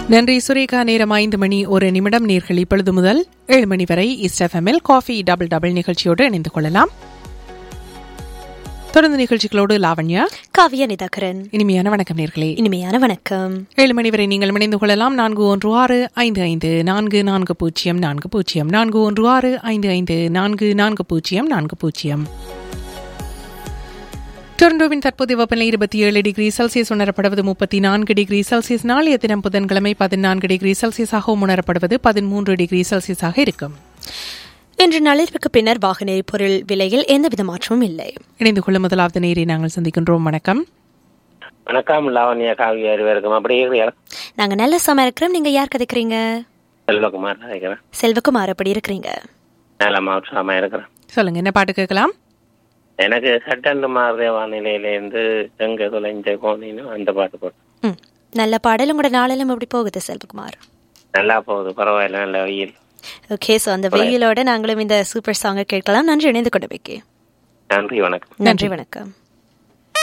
நன்றி சுரேகா நேரம் ஐந்து மணி ஒரு நிமிடம் நேர்கள் இப்பொழுது முதல் ஏழு மணி வரை ஈஸ்ட் எஃப்எம்எல் காஃபி டபுள் டபுள் நிகழ்ச்சியோடு இணைந்து கொள்ளலாம் தொடர்ந்து நிகழ்ச்சிகளோடு லாவண்யா காவிய நிதாகரன் இனிமையான வணக்கம் நேர்களே இனிமையான வணக்கம் ஏழு மணி வரை நீங்கள் இணைந்து கொள்ளலாம் நான்கு ஒன்று ஆறு ஐந்து ஐந்து நான்கு நான்கு பூஜ்ஜியம் நான்கு பூஜ்ஜியம் நான்கு ஒன்று ஆறு ஐந்து ஐந்து நான்கு நான்கு பூஜ்ஜியம் நான்கு பூஜ்ஜியம் டொரண்டோவின் தற்போதைய வெப்பநிலை இருபத்தி ஏழு டிகிரி செல்சியஸ் உணரப்படுவது முப்பத்தி நான்கு டிகிரி செல்சியஸ் நாளைய தினம் புதன்கிழமை பதினான்கு டிகிரி செல்சியஸாகவும் உணரப்படுவது பதிமூன்று டிகிரி செல்சியஸாக இருக்கும் இன்று நள்ளிரவுக்கு பின்னர் வாகன எரிபொருள் விலையில் எந்தவித மாற்றமும் இல்லை இணைந்து கொள்ள முதலாவது நேரை நாங்கள் சந்திக்கின்றோம் வணக்கம் வணக்கம் லாவண்யா காவியா இருவருக்கும் அப்படி இருக்கிறீங்களா நாங்க நல்ல சமயம் இருக்கிறோம் நீங்க யார் கதைக்கிறீங்க செல்வகுமார் நினைக்கிறேன் செல்வகுமார் அப்படி இருக்கிறீங்க நலமா உற்சாகமா இருக்கிறேன் சொல்லுங்க என்ன பாட்டு கேட்கலாம் எனக்கு சட்டண்டு மாறுதே வானிலையிலேருந்து எங்க தொலைஞ்ச கோணின்னு அந்த பாட்டு போட்டு ம் நல்ல பாடல் உங்களோட நாளெல்லாம் எப்படி போகுது செல்வகுமார் நல்லா போகுது பரவாயில்ல நல்ல வெயில் ஓகே ஸோ அந்த வெயிலோட நாங்களும் இந்த சூப்பர் சாங்கை கேட்கலாம் நன்றி இணைந்து கொண்டு வைக்கே நன்றி வணக்கம் நன்றி வணக்கம்